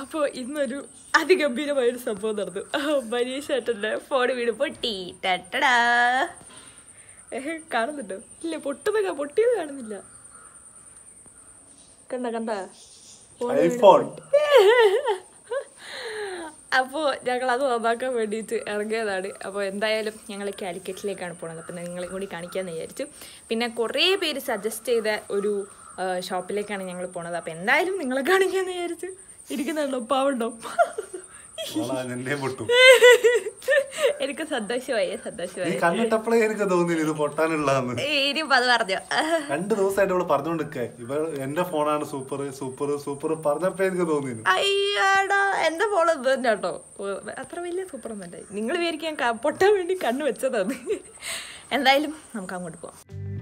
അപ്പോൾ ഇന്നൊരു അതിഗംഭീരമായൊരു സംഭവം നടന്നു മനീഷ് ഏട്ടൻ്റെ ഫോൺ വീട് പൊട്ടി ടട്ടടാ ഏഹ്, കാണുന്നുണ്ടോ ഇല്ല പൊട്ടുന്ന പൊട്ടിയത് കാണുന്നില്ല കണ്ട കണ്ട ഐഫോൺ അപ്പോൾ ഞങ്ങൾ അത് നന്നാക്കാൻ വേണ്ടിയിട്ട് ഇറങ്ങിയതാണ് അപ്പോൾ എന്തായാലും ഞങ്ങൾ കാലിക്കറ്റിലേക്കാണ് പോണത് അപ്പം നിങ്ങളെ കൂടി കാണിക്കാമെന്ന് വിചാരിച്ചു പിന്നെ കുറേ പേര് സജസ്റ്റ് ചെയ്ത ഒരു ആ, ഷോപ്പിലേക്കാണ് ഞങ്ങൾ പോണത് അപ്പോൾ എന്തായാലും നിങ്ങളെ കാണിക്കാമെന്ന് വിചാരിച്ചു ഇരിക്കുന്നുണ്ടോ പാവുണ്ടോ എന്നെ പൊട്ടും എനിക്ക് സന്തോഷമായി ഈ സന്തോഷമായി കണ്ണിട്ടപ്പോഴേ എനിക്ക് തോന്നിയില്ല ഇത് പൊട്ടാനുള്ളതെന്ന് ഇനിയിപ്പോൾ അത് പറഞ്ഞു രണ്ട് ദിവസമായിട്ട് ഇവിടെ പറഞ്ഞോണ്ടിരിക്കേ ഇവ എന്റെ ഫോണാണ് സൂപ്പർ സൂപ്പർ സൂപ്പർ പറഞ്ഞപ്പോ എനിക്ക് തോന്നിയിരുന്നു അയ്യാടാ എൻ്റെ ഫോൺ ഇത് തന്നെ കേട്ടോ അത്ര വലിയ സൂപ്പർ ഒന്നല്ല നിങ്ങൾ വിചാരിക്കാൻ ക- പൊട്ടാൻ വേണ്ടി കണ്ണ് വെച്ചതാണ് എന്തായാലും നമുക്ക് അങ്ങോട്ട് പോവാം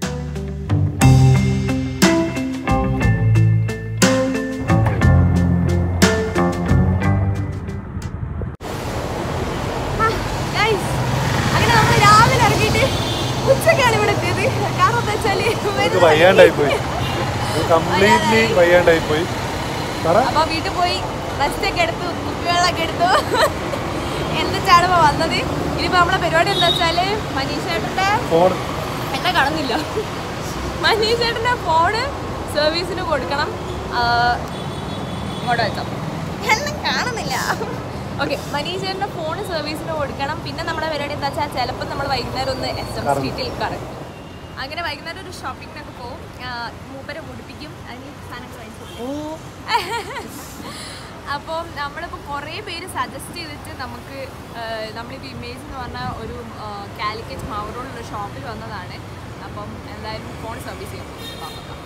അങ്ങനെ നമ്മൾ രാവിലെ ഇറങ്ങിയിട്ട് ഉച്ചക്കാണ് ഇവിടെ എത്തിയത് കാരണം എന്താ വെച്ചാല് എനിക്ക് വയ്യാണ്ടായി പോയി കംപ്ലീറ്റ്ലി വയ്യാണ്ടായി പോയി പറ അപ്പൊ വീട്ടിൽ പോയി റെസ്റ്റ് ഒക്കെ എടുത്തു കുപ്പിവെള്ളമൊക്കെ എടുത്തു എന്നിട്ടാണ് ഇപ്പൊ വന്നത് ഇനിയിപ്പോ നമ്മളെ പരിപാടി എന്താ വെച്ചാല് മനീഷേട്ടന്റെ ഫോൺ എന്നെ കാണുന്നില്ല മനീഷേട്ടന്റെ ഫോണ് സർവീസിന് കൊടുക്കണം ആ, ഇങ്ങോട്ട് വെച്ചോ എന്നെ കാണുന്നില്ല ഓക്കെ മനീഷേട്ടന്റെ ഫോണ് സർവീസിന് കൊടുക്കണം പിന്നെ നമ്മുടെ പരിപാടി എന്താ വെച്ചാൽ ചിലപ്പോൾ നമ്മൾ വൈകുന്നേരം ഒന്ന് എസ് എം സ്ട്രീറ്റിൽ കറങ്ങും അങ്ങനെ വൈകുന്നേരം ഒരു ഷോപ്പിങ്ങിനൊക്കെ പോകും ആ, മൂപ്പരെ മുടിപ്പിക്കും അതിന് സാധനങ്ങൾ വാങ്ങിച്ചു അപ്പോൾ നമ്മളിപ്പോൾ കുറേ പേര് സജസ്റ്റ് ചെയ്തിട്ട് നമുക്ക് നമ്മളിപ്പോൾ ഇമേജ് എന്ന് പറഞ്ഞ ഒരു കാലിക്കറ്റ് മൗറോളുള്ള ഷോപ്പിൽ വന്നതാണ് അപ്പം എന്തായാലും ഫോൺ സർവീസ് ചെയ്യാൻ പോകും വാ, നോക്കാം.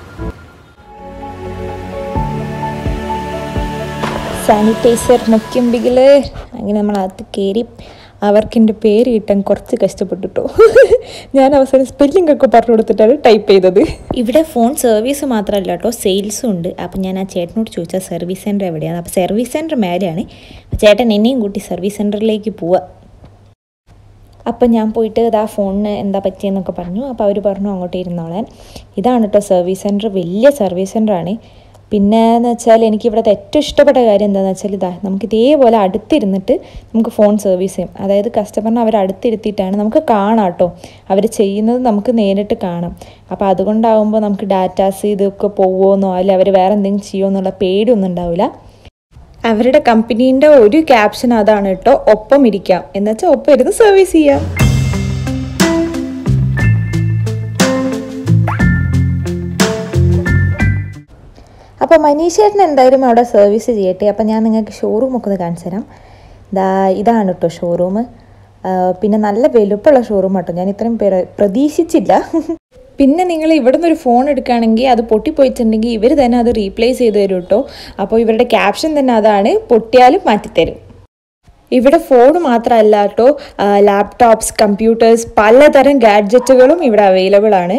സാനിറ്റൈസർ മുഖ്യമ്പികൾ അങ്ങനെ നമ്മൾ അകത്ത് കയറി അവർക്ക് എൻ്റെ പേര് കിട്ടാൻ കുറച്ച് കഷ്ടപ്പെട്ടിട്ടോ ഞാൻ അവസാനം സ്പെല്ലിംഗ് ഒക്കെ പറഞ്ഞു കൊടുത്തിട്ടാണ് ടൈപ്പ് ചെയ്തത് ഇവിടെ ഫോൺ സർവീസ് മാത്രമല്ല കേട്ടോ സെയിൽസും ഉണ്ട് അപ്പം ഞാൻ ആ ചേട്ടനോട് ചോദിച്ചാൽ സർവീസ് സെൻറ്റർ എവിടെയാണ് അപ്പോൾ സർവീസ് സെൻറ്റർ മേലെയാണ് അപ്പോൾ ചേട്ടൻ എന്നെയും കൂട്ടി സർവീസ് സെൻറ്ററിലേക്ക് പോവാം അപ്പം ഞാൻ പോയിട്ട് ഇതാ ഫോണിന് എന്താ പറ്റിയെന്നൊക്കെ പറഞ്ഞു അപ്പോൾ അവർ പറഞ്ഞു അങ്ങോട്ട് ഇരുന്നോളാൻ ഇതാണ് കേട്ടോ സർവീസ് സെൻറ്റർ വലിയ സർവീസ് സെൻ്ററാണ് പിന്നെ എന്ന് വെച്ചാൽ എനിക്ക് ഇവിടുത്തെ ഏറ്റവും ഇഷ്ടപ്പെട്ട കാര്യം എന്താണെന്ന് വെച്ചാൽ ഇതാ നമുക്ക് ഇതേപോലെ അടുത്തിരുന്നിട്ട് നമുക്ക് ഫോൺ സർവീസ് ചെയ്യും അതായത് കസ്റ്റമറിനെ അവർ അടുത്തിരുത്തിയിട്ടാണ് നമുക്ക് കാണാം കേട്ടോ അവർ ചെയ്യുന്നത് നമുക്ക് നേരിട്ട് കാണാം അപ്പോൾ അതുകൊണ്ടാവുമ്പോൾ നമുക്ക് ഡാറ്റാസ് ഇതൊക്കെ പോവുമെന്നോ അല്ലെങ്കിൽ അവർ വേറെ എന്തെങ്കിലും ചെയ്യുമോ എന്നുള്ള പേടിയൊന്നും ഉണ്ടാവില്ല അവരുടെ കമ്പനീൻ്റെ ഒരു ക്യാപ്ഷൻ അതാണ് കേട്ടോ ഒപ്പം ഇരിക്കാം എന്നുവെച്ചാൽ ഒപ്പം ഇരുന്ന് സർവീസ് ചെയ്യാം അപ്പോൾ മനീഷേട്ടൻ എന്തായാലും അവിടെ സർവീസ് ചെയ്യട്ടെ അപ്പോൾ ഞാൻ നിങ്ങൾക്ക് ഷോറൂം ഒക്കെ ഒന്ന് കാണിച്ചു തരാം ദാ ഇതാണ് കേട്ടോ ഷോറൂം പിന്നെ നല്ല വലുപ്പമുള്ള ഷോറൂം കേട്ടോ ഞാൻ ഇത്രയും പേര് പ്രതീക്ഷിച്ചില്ല പിന്നെ നിങ്ങൾ ഇവിടെ നിന്ന് ഒരു ഫോൺ എടുക്കുകയാണെങ്കിൽ അത് പൊട്ടിപ്പോയിട്ടുണ്ടെങ്കിൽ ഇവർ തന്നെ അത് റീപ്ലേസ് ചെയ്ത് തരും കേട്ടോ അപ്പോൾ ഇവരുടെ ക്യാപ്ഷൻ തന്നെ അതാണ് പൊട്ടിയാലും മാറ്റിത്തരും ഇവിടെ ഫോൺ മാത്രമല്ല കേട്ടോ ലാപ്ടോപ്സ് കമ്പ്യൂട്ടേഴ്സ് പലതരം ഗാഡ്ജറ്റുകളും ഇവിടെ അവൈലബിൾ ആണ്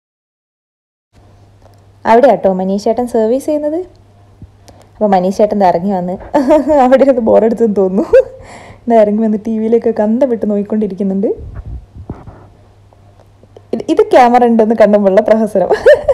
അവിടെ കേട്ടോ മനീഷേട്ടൻ സർവീസ് ചെയ്യുന്നത് അപ്പോൾ മനീഷേട്ടൻ ദാ ഇറങ്ങി വന്ന് അവിടെ ഇരുന്ന് ബോറെടുത്തെന്ന് തോന്നുന്നു ഇതാ ഇറങ്ങി വന്ന് ടി വിയിലൊക്കെ കന്ത വിട്ട് നോക്കിക്കൊണ്ടിരിക്കുന്നുണ്ട് ഇത് ഇത് ക്യാമറ ഉണ്ടെന്ന് കണ്ടുമുള്ള പ്രഹസനം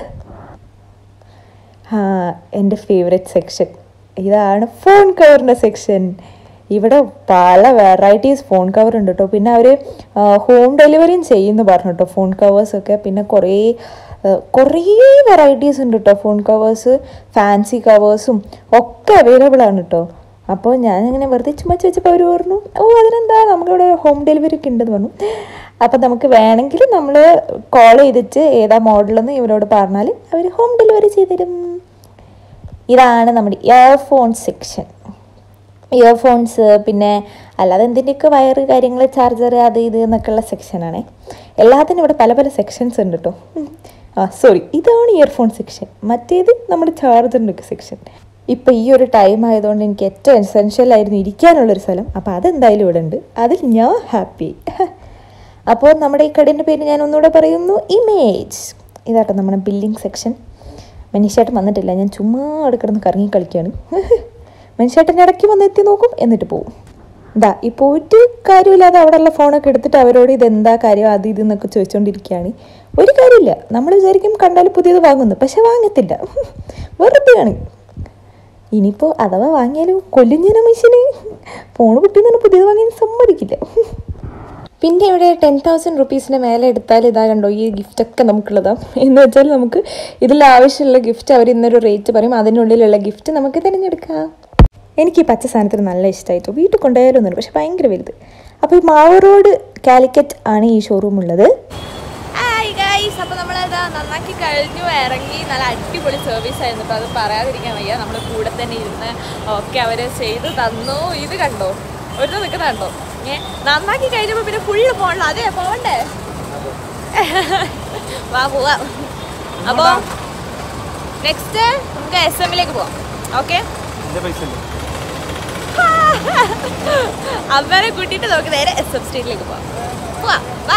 ആ എൻ്റെ ഫേവറേറ്റ് സെക്ഷൻ ഇതാണ് ഫോൺ കവറിൻ്റെ സെക്ഷൻ ഇവിടെ പല വെറൈറ്റീസ് ഫോൺ കവർ ഉണ്ട് കേട്ടോ പിന്നെ അവർ ഹോം ഡെലിവറിയും ചെയ്യുന്നു പറഞ്ഞു കേട്ടോ ഫോൺ കവേഴ്സൊക്കെ പിന്നെ കുറേ ആ, കുറേ വെറൈറ്റീസ് ഉണ്ട് കേട്ടോ ഫോൺ കവേഴ്സ് ഫാൻസി കവേഴ്സും ഒക്കെ അവൈലബിൾ ആണ് കേട്ടോ അപ്പോൾ ഞാനിങ്ങനെ വെറുതെ ചുമ്മാ ചോദിച്ചപ്പോൾ അവർ പറഞ്ഞു ഓ അതിനെന്താ നമുക്കിവിടെ ഹോം ഡെലിവറി ഒക്കെ ഉണ്ടെന്ന് പറഞ്ഞു അപ്പം നമുക്ക് വേണമെങ്കിൽ നമ്മൾ കോൾ ചെയ്തിട്ട് ഏതാ മോഡലെന്ന് ഇവരോട് പറഞ്ഞാൽ അവർ ഹോം ഡെലിവറി ചെയ്തുതരും ഇതാണ് നമ്മുടെ ഇയർഫോൺ സെക്ഷൻ ഇയർഫോൺസ് പിന്നെ അല്ലാതെ എന്തിൻ്റെയൊക്കെ വയറ് കാര്യങ്ങൾ ചാർജർ അത് ഇത് എന്നൊക്കെയുള്ള സെക്ഷനാണ് എല്ലാത്തിനും ഇവിടെ പല പല സെക്ഷൻസ് ഉണ്ട് കേട്ടോ ആ സോറി ഇതാണ് ഇയർഫോൺ സെക്ഷൻ മറ്റേത് നമ്മുടെ ചാർജറിൻ്റെ ഒക്കെ സെക്ഷൻ ഇപ്പം ഈ ഒരു ടൈം ആയതുകൊണ്ട് എനിക്ക് ഏറ്റവും എസെൻഷ്യൽ ആയിരുന്നു ഇരിക്കാനുള്ളൊരു സ്ഥലം അപ്പോൾ അതെന്തായാലും ഇവിടെ ഉണ്ട് അതിൽ ഞാൻ ഹാപ്പി അപ്പോൾ നമ്മുടെ ഈ കടേൻ്റെ പേര് ഞാൻ ഒന്നുകൂടെ പറയുന്നു ഇമേജ് ഇതാട്ടോ നമ്മുടെ ബില്ലിംഗ് സെക്ഷൻ മനീഷേട്ടൻ വന്നിട്ടില്ല ഞാൻ ചുമ്മാ അവിടെ കിടന്ന് കറങ്ങി കളിക്കുകയാണ് മനുഷ്യട്ടൻ ഇടയ്ക്ക് വന്ന് എത്തി നോക്കും എന്നിട്ട് പോവും ഇതാ ഇപ്പോൾ ഒരു കാര്യമില്ലാതെ അവിടെയുള്ള ഫോണൊക്കെ എടുത്തിട്ട് അവരോട് ഇതെന്താ കാര്യം അത് ഇത് എന്നൊക്കെ ചോദിച്ചുകൊണ്ടിരിക്കുകയാണ് ഒരു കാര്യമില്ല നമ്മൾ വിചാരിക്കും കണ്ടാൽ പുതിയത് വാങ്ങുന്നു പക്ഷെ വാങ്ങത്തില്ല വെറുതെയാണ് ഇനിയിപ്പോൾ അഥവാ വാങ്ങിയാലും കൊല്ലും ഞാൻ ആ മനുഷ്യന് ഫോൺ കിട്ടിയെന്നാണ് പുതിയത് വാങ്ങാൻ സമ്മതിക്കില്ല പിന്നെ ഇവിടെ ടെൻ തൗസൻഡ് റുപ്പീസിൻ്റെ മേലെ എടുത്താൽ ഇതാ കണ്ടോ ഈ ഗിഫ്റ്റൊക്കെ നമുക്കുള്ളതാണ് എന്ന് വെച്ചാൽ നമുക്ക് ഇതിൽ ആവശ്യമുള്ള ഗിഫ്റ്റ് അവർ ഇന്നൊരു റേറ്റ് പറയും അതിനുള്ളിലുള്ള ഗിഫ്റ്റ് നമുക്ക് തിരഞ്ഞെടുക്കാം എനിക്ക് ഈ പച്ച സാധനത്തിന് നല്ല ഇഷ്ടമായിട്ടോ വീട്ടിൽ കൊണ്ടുപോയാലൊന്നുമില്ല പക്ഷെ ഭയങ്കര വലുത് അപ്പോൾ ഈ മാവ് റോഡ് കാലിക്കറ്റ് ആണ് ഈ ഷോറൂം ഉള്ളത് ഹായ് ഗൈസ് അപ്പോൾ നമ്മളത് നന്നാക്കി കഴിഞ്ഞു ഇറങ്ങി നല്ല അടിപൊളി സർവീസ് ആയിരുന്നു കേട്ടോ അത് പറയാതിരിക്കാൻ വയ്യ നമ്മൾ കൂടെ തന്നെ ഇരുന്ന് ഒക്കെ അവർ ചെയ്ത് തന്നു ഇത് കണ്ടോ ഒരു നിൽക്കുന്ന കണ്ടോ ഏ നന്നാക്കി കഴിഞ്ഞപ്പോൾ പിന്നെ ഫുള്ള് പോകണല്ലോ അതെ പോകണ്ടേ വാ പോവാം അപ്പോൾ നെക്സ്റ്റ് നമുക്ക് എസ് എമ്മിലേക്ക് പോവാം ഓക്കെ എന്റെ പൈസ ഇല്ല. അമ്മേനെ കൂട്ടിയിട്ട് നമുക്ക് നേരെ എസ് എം സ്ട്രീറ്റിലേക്ക് പോവാം പോവാ വാ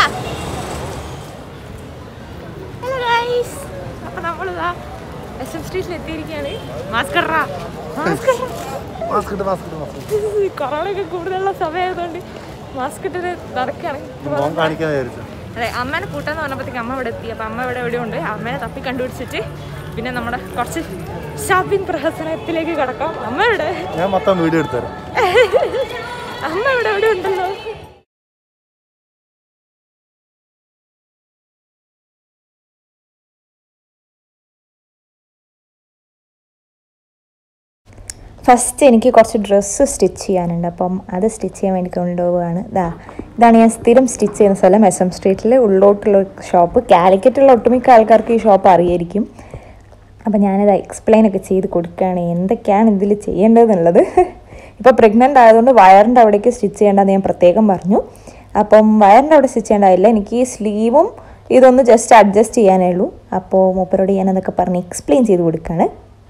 ഹലോ ഗൈസ് അപ്പൊ നമ്മളിതാ എസ് എം സ്ട്രീറ്റിൽ എത്തിയിരിക്കുകയാണ് മാസ്ക് ഇടറാ മാസ്ക് മാസ്ക് ഇട്ട് മാസ്ക് ഇട്ട് മാസ്ക് ഇട്ട്. കൊറോണ ഒക്കെ കൂടുതലുള്ള സമയമായതുകൊണ്ട് മാസ്ക് ഇട്ടിട്ട് നടക്കുകയാണ് മോൻ കാണിക്കാൻ വിചാരിച്ചു അതെ അമ്മേനെ കൂട്ടാന്ന് പറഞ്ഞപ്പോഴത്തേക്ക് അമ്മ ഇവിടെ എത്തി അപ്പം അമ്മ ഇവിടെ എവിടെ ഉണ്ട് അമ്മേനെ തപ്പി കണ്ടുപിടിച്ചിട്ട് പിന്നെ നമ്മുടെ കുറച്ച് ഷോപ്പിംഗ് പ്രഹസനത്തിലേക്ക് കിടക്കാം അമ്മ ഇവിടെ ഞാൻ മൊത്തം വീഡിയോ എടുത്തുതരാം അമ്മ ഇവിടെ എവിടെ ഉണ്ടല്ലോ ഫസ്റ്റ് എനിക്ക് കുറച്ച് ഡ്രസ്സ് സ്റ്റിച്ച് ചെയ്യാനുണ്ട് അപ്പം അത് സ്റ്റിച്ച് ചെയ്യാൻ വേണ്ടി കൊണ്ടുപോവുകയാണ് ഇതാ ഇതാണ് ഞാൻ സ്ഥിരം സ്റ്റിച്ച് ചെയ്യുന്ന സ്ഥലം എസ് എം സ്ട്രീറ്റിലെ ഉള്ളോട്ടുള്ള ഷോപ്പ് കാലിക്കറ്റുള്ള ഒട്ടുമിക്ക ആൾക്കാർക്ക് ഈ ഷോപ്പ് അറിയായിരിക്കും അപ്പം ഞാനിത് എക്സ്പ്ലെയിൻ ഒക്കെ ചെയ്ത് കൊടുക്കുകയാണ് എന്തൊക്കെയാണ് ഇതിൽ ചെയ്യേണ്ടതെന്നുള്ളത് ഇപ്പോൾ പ്രഗ്നൻ്റ് ആയതുകൊണ്ട് വയറിൻ്റെ അവിടേക്ക് സ്റ്റിച്ച് ചെയ്യേണ്ടതെന്ന് ഞാൻ പ്രത്യേകം പറഞ്ഞു അപ്പം വയറിൻ്റെ അവിടെ സ്റ്റിച്ച് ചെയ്യേണ്ടതില്ല എനിക്ക് ഈ സ്ലീവും ഇതൊന്ന് ജസ്റ്റ് അഡ്ജസ്റ്റ് ചെയ്യാനേ ഉള്ളൂ അപ്പോൾ മൂപ്പരോട് ഞാൻ അതൊക്കെ പറഞ്ഞ് എക്സ്പ്ലെയിൻ ചെയ്ത് കൊടുക്കുകയാണ്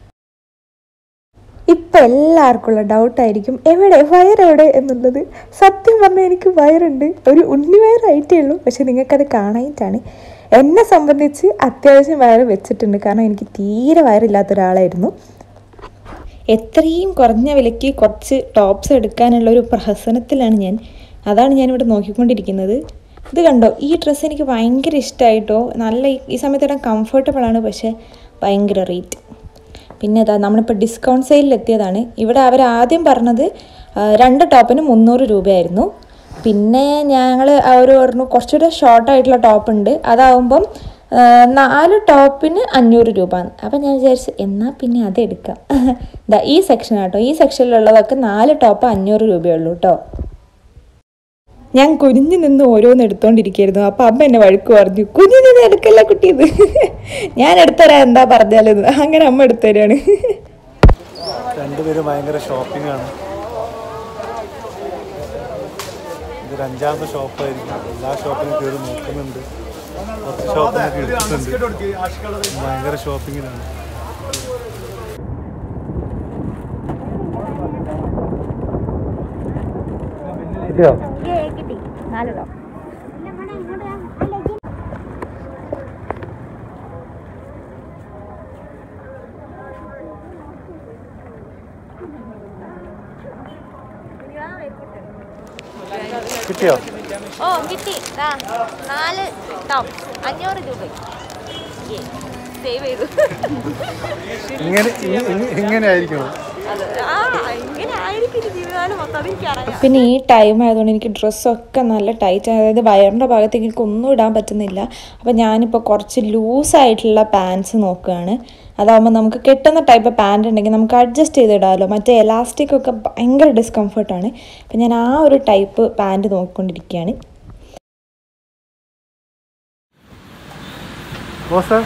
ഇപ്പം എല്ലാവർക്കും ഉള്ള ഡൗട്ടായിരിക്കും എവിടെ വയർ എവിടെ എന്നുള്ളത് സത്യം പറഞ്ഞാൽ എനിക്ക് വയറുണ്ട് ഒരു ഉണ്ണി വയറായിട്ടേ ഉള്ളൂ പക്ഷെ നിങ്ങൾക്കത് കാണാനായിട്ടാണ് എന്നെ സംബന്ധിച്ച് അത്യാവശ്യം വയറ് വെച്ചിട്ടുണ്ട് കാരണം എനിക്ക് തീരെ വയറില്ലാത്ത ഒരാളായിരുന്നു എത്രയും കുറഞ്ഞ വിലയ്ക്ക് കുറച്ച് ടോപ്സ് എടുക്കാനുള്ള ഒരു പ്രഹസനത്തിലാണ് ഞാൻ അതാണ് ഞാനിവിടെ നോക്കിക്കൊണ്ടിരിക്കുന്നത് ഇത് കണ്ടോ ഈ ഡ്രസ്സ് എനിക്ക് ഭയങ്കര ഇഷ്ടമായിട്ടോ നല്ല ഈ- ഈ സമയത്ത് ഇടാൻ കംഫർട്ടബിൾ ആണ് പക്ഷേ ഭയങ്കര റേറ്റ് പിന്നെ ഇതാ നമ്മളിപ്പോൾ ഡിസ്കൗണ്ട് സെയിലിൽ എത്തിയതാണ് ഇവിടെ അവർ ആദ്യം പറഞ്ഞത് ആ, രണ്ട് ടോപ്പിന് മുന്നൂറ് രൂപയായിരുന്നു പിന്നെ ഞങ്ങൾ അവർ പറഞ്ഞു കുറച്ചുകൂടെ ഷോർട്ട് ആയിട്ടുള്ള ടോപ്പ് ഉണ്ട് അതാവുമ്പം ആ, നാല് ടോപ്പിന് അഞ്ഞൂറ് രൂപ അപ്പം ഞാൻ വിചാരിച്ചു എന്നാൽ പിന്നെ അത് എടുക്കാം ഇതാ ഈ സെക്ഷൻ ആട്ടോ ഈ സെക്ഷനിലുള്ളതൊക്കെ നാല് ടോപ്പ് അഞ്ഞൂറ് രൂപയുള്ളൂ കേട്ടോ ഞാൻ കുനിഞ്ഞു നിന്ന് ഓരോന്ന് എടുത്തോണ്ടിരിക്കുകയായിരുന്നു അപ്പം അമ്മ എന്നെ വഴക്ക് പറഞ്ഞു കുഞ്ഞു നിന്ന് എടുക്കല്ല കുട്ടി ഇത് ഞാൻ എടുത്തരാ എന്താ പറഞ്ഞാലെന്ന് അങ്ങനെ അമ്മ എടുത്തരാണ് രണ്ടുപേരും ഭയങ്കര ഷോപ്പിംഗ് ആണ് ഇതൊരു അഞ്ചാമത്തെ ഷോപ്പായിരിക്കും എല്ലാ ഷോപ്പിലും കയറി നോക്കുന്നുണ്ട് കുറച്ച് ഷോപ്പിനൊക്കെ എടുത്തിട്ടുണ്ട് ഭയങ്കര ഷോപ്പിങ്ങിലാണ് കിട്ടിയോ കിട്ടിയോ ഓ കിട്ടി ദാ, നാല് ടോപ്പ് അഞ്ഞൂറ് രൂപ സേവ് ചെയ്തു ഇങ്ങനെ ഇങ്ങ- ഇങ്ങ- ഇങ്ങനെ ആയിരിക്കും അത് ആ ഇങ്ങനെ ആയിരിക്കും ഇനി ജീവിതകാലം മൊത്തം അതെനിക്കറിയാം പിന്നെ ഈ ടൈം ആയതുകൊണ്ട് എനിക്ക് ഡ്രസ്സൊക്കെ നല്ല ടൈറ്റ് അതായത് വയറിൻ്റെ ഭാഗത്തേക്ക് എനിക്ക് ഒന്നും ഇടാൻ പറ്റുന്നില്ല അപ്പം ഞാനിപ്പോൾ കുറച്ച് ലൂസായിട്ടുള്ള പാൻസ് നോക്കുകയാണ് അതാകുമ്പോൾ നമുക്ക് കെട്ടുന്ന ടൈപ്പ് പാൻറ് ഉണ്ടെങ്കിൽ നമുക്ക് അഡ്ജസ്റ്റ് ചെയ്തിടാമല്ലോ മറ്റേ എലാസ്റ്റിക് ഒക്കെ ഭയങ്കര ഡിസ്കംഫർട്ടാണ് അപ്പം ഞാൻ ആ ഒരു ടൈപ്പ് പാൻറ് നോക്കിക്കൊണ്ടിരിക്കുകയാണ് ബോസ്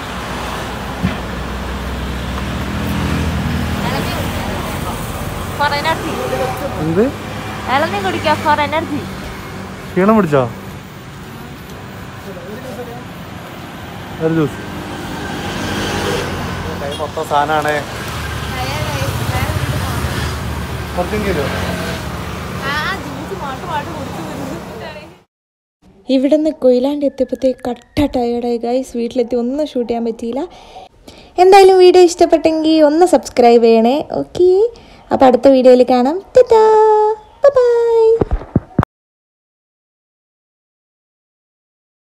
ഫോർ എനർജി എന്ത് ഇളനീ കുടിക്കാം ഫോർ എനർജി ക്ഷീണം പിടിച്ചോ ഒരു ജ്യൂസ് കൈ മൊത്തം സാധനമാണേ കുറച്ചെങ്കിലും ഇവിടെ നിന്ന് കൊയിലാണ്ട് എത്തിയപ്പോഴത്തേക്ക് കട്ട ടയേർഡായി ഗൈസ് വീട്ടിലെത്തി ഒന്നും ഷൂട്ട് ചെയ്യാൻ പറ്റിയില്ല എന്തായാലും വീഡിയോ ഇഷ്ടപ്പെട്ടെങ്കിൽ ഒന്ന് സബ്സ്ക്രൈബ് ചെയ്യണേ ഓക്കെ അപ്പോൾ അടുത്ത വീഡിയോയിൽ കാണാം ബൈ